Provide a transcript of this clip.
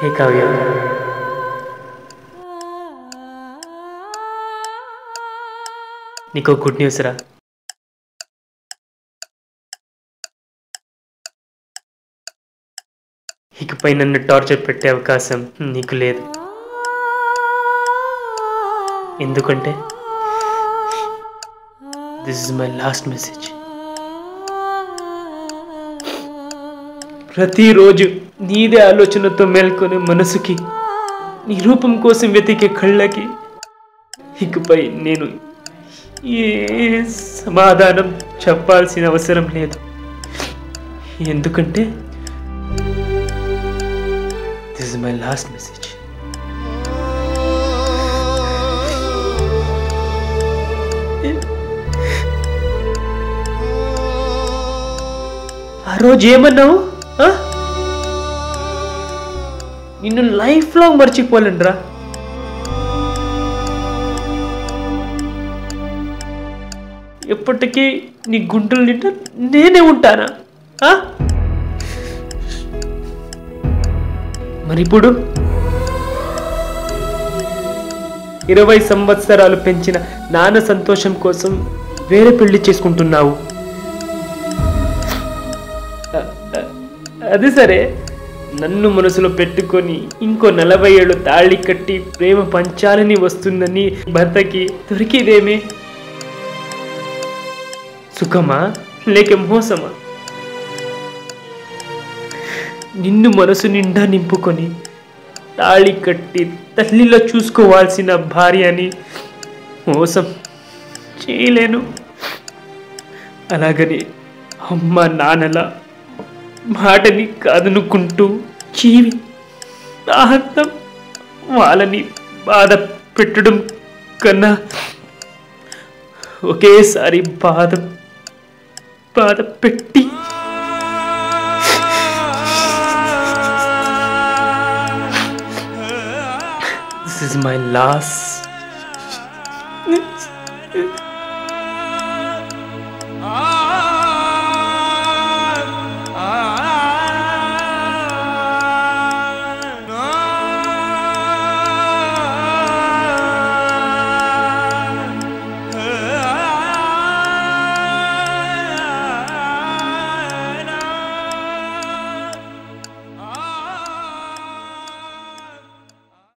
హే కావ్య నీకు good news రా ఇకపై నన్ను టార్చర్ పెట్టే అవకాశం నీకు లేదు ఎందుకంటే this is my last message ప్రతిరోజు నీదే ఆలోచనతో మేల్కొనే మనసుకి నీ రూపం కోసం వెతికే కళ్ళకి ఇకపై నేను ఏ సమాధానం చెప్పాల్సిన అవసరం లేదు ఎందుకంటే this is my last message ఆ రోజు ఏమన్నావు ఆ? నిన్ను లైఫ్ లాంగ్ మర్చిపోలేనురా ఎప్పటికీ నీ గుంటలు నిండా నేనే ఉంటానా ఆ? మరి ఇప్పుడు ఇరవై సంవత్సరాలు పెంచిన నాన్న సంతోషం కోసం వేరే పెళ్లి చేసుకుంటున్నావు అ- అ- అది సరే నన్ను మనసులో పెట్టుకొని ఇంకో నలభై ఏళ్ళు తాళి కట్టి ప్రేమ పంచాలని వస్తుందని భర్తకి దొరికిదేమే సుఖమా లేక మోసమా నిన్ను మనసు నిండా నింపుకొని తాళి కట్టి తల్లిలో చూసుకోవాల్సిన భార్యని మోసం చేయలేను అలాగని అమ్మ నాన్నల మాటని కాదనుకుంటూ జీవి దాహంతం వాళ్ళని బాధ పెట్టడం కన్నా ఒకేసారి బాధ బాధ పెట్టి దిస్ ఇస్ మై లాస్ట్